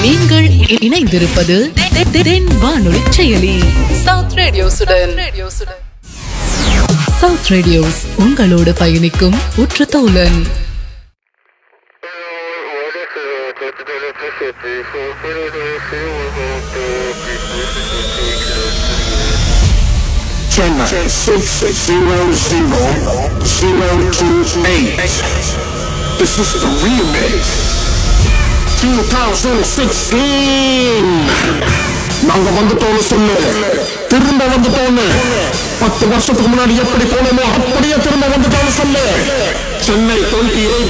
நீங்கள் இ- இணைந்திருப்பது தெ- தெ- தென் வானொலி செயலி சவுத் ரேடியோசுடன் சவுத் ரேடியோஸ் உங்களோடு பயணிக்கும் உற்ற தோழன் Chennai six zero zero zero two eight. This is the remix. 2016 நாங்க வந்துட்டோம்னு சொல்லு திரும்ப வந்துட்டோம்னு பத்து வருஷத்துக்கு முன்னாடி எப்படி போனோமோ அப்படியே திரும்ப வந்துட்டோம்னு சொல்லு சென்னை டுவெண்ட்டி எயிட்